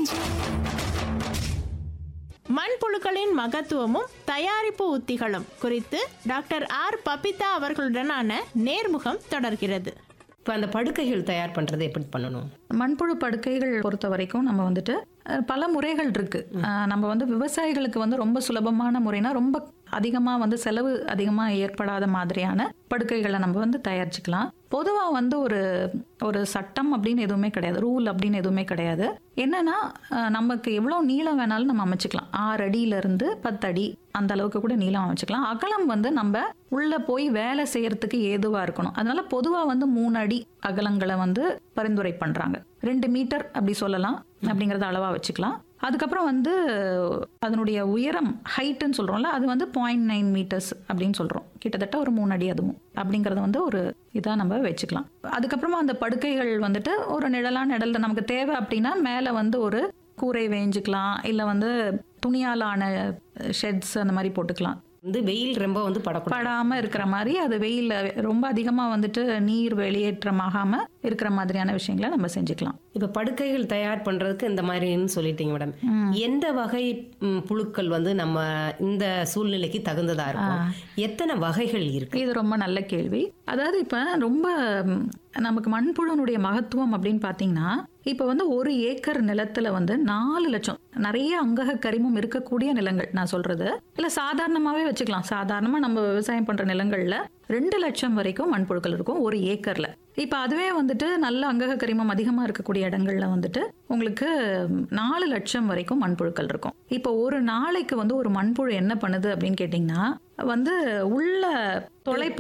மண்புழுக்களின் மகத்துவமும் தயாரிப்பு உத்திகளும் குறித்து டாக்டர் ஆர் பபிதா அவர்களுடனான நேர்முகம் தொடர்கிறது இப்போ அந்த படுக்கைகள் தயார் பண்ணுறது எப்படி பண்ணணும் மண்புழு படுக்கைகள் பொறுத்த வரைக்கும் நம்ம வந்துட்டு அஹ், பல முறைகள் இருக்கு அஹ், நம்ம வந்து விவசாயிகளுக்கு வந்து ரொம்ப சுலபமான முறைனா ரொம்ப அதிகமாக வந்து செலவு அதிகமாக ஏற்படாத மாதிரியான படுக்கைகளை நம்ம வந்து தயாரிச்சுக்கலாம் பொதுவாக வந்து ஒரு ஒரு சட்டம் அப்படின்னு எதுவுமே கிடையாது ரூல் அப்படின்னு எதுவுமே கிடையாது என்னன்னா அஹ், நமக்கு எவ்வளோ நீளம் வேணாலும் நம்ம அமைச்சுக்கலாம் ஆறு அடியிலிருந்து பத்து அடி அந்த அளவுக்கு கூட நீளம் அமைச்சுக்கலாம் அகலம் வந்து நம்ம உள்ள போய் வேலை செய்யறதுக்கு ஏதுவா இருக்கணும் அதனால பொதுவா வந்து மூணு அடி அகலங்களை வந்து பரிந்துரை பண்றாங்க ரெண்டு மீட்டர் அப்படி சொல்லலாம் அப்படிங்கறத அளவா வச்சுக்கலாம் அதுக்கப்புறம் வந்து அதனுடைய உயரம் ஹைட்டுன்னு சொல்றோம்ல அது வந்து பாயிண்ட் நைன் மீட்டர்ஸ் அப்படின்னு சொல்றோம் கிட்டத்தட்ட ஒரு மூணு அடி அதுவும் அப்படிங்கறத வந்து ஒரு இதா நம்ம வச்சுக்கலாம் அதுக்கப்புறமா அந்த படுக்கைகள் வந்துட்டு ஒரு நிழலான நிழல் நமக்கு தேவை அப்படின்னா மேலே வந்து ஒரு கூரை வேஞ்சிக்கலாம் இல்லை வந்து துணியாலான ஷெட்ஸ் அந்த மாதிரி போட்டுக்கலாம் வந்து வெயில் ரொம்ப வந்து படக்கூடாது படாம இருக்கிற மாதிரி அது வெயில்ல ரொம்ப அதிகமா வந்துட்டு நீர் வெளியேற்றமாகாம இருக்கிற மாதிரியான விஷயங்களை நம்ம செஞ்சுக்கலாம் இப்போ படுக்கைகள் தயார் பண்ணுறதுக்கு இந்த மாதிரின்னு சொல்லிட்டீங்க மேடம் எந்த வகை ம், புழுக்கள் வந்து நம்ம இந்த சூழ்நிலைக்கு தகுந்ததா இருக்கும் எத்தனை வகைகள் இருக்கு இது ரொம்ப நல்ல கேள்வி அதாவது இப்ப ரொம்ப ம், நமக்கு மண்புழுனுடைய மகத்துவம் அப்படின்னு பாத்தீங்கன்னா இப்ப வந்து ஒரு ஏக்கர் நிலத்துல வந்து நாலு லட்சம் நிறைய அங்கக கரிமம் இருக்கக்கூடிய நிலங்கள் நான் சொல்றது இல்ல சாதாரணமாவே வச்சுக்கலாம் சாதாரணமா நம்ம விவசாயம் பண்ற நிலங்கள்ல ரெண்டு லட்சம் வரைக்கும் மண்புழுக்கள் இருக்கும் ஒரு ஏக்கர்ல இப்ப அதுவே வந்துட்டு நல்ல அங்கக கரிமம் அதிகமா இருக்கக்கூடிய இடங்கள்ல வந்துட்டு உங்களுக்கு ம், நாலு லட்சம் வரைக்கும் மண்புழுக்கள் இருக்கும் இப்போ ஒரு நாளைக்கு வந்து ஒரு மண்புழு என்ன பண்ணுது அப்படின்னு கேட்டிங்கன்னா வந்து உள்ள தொலை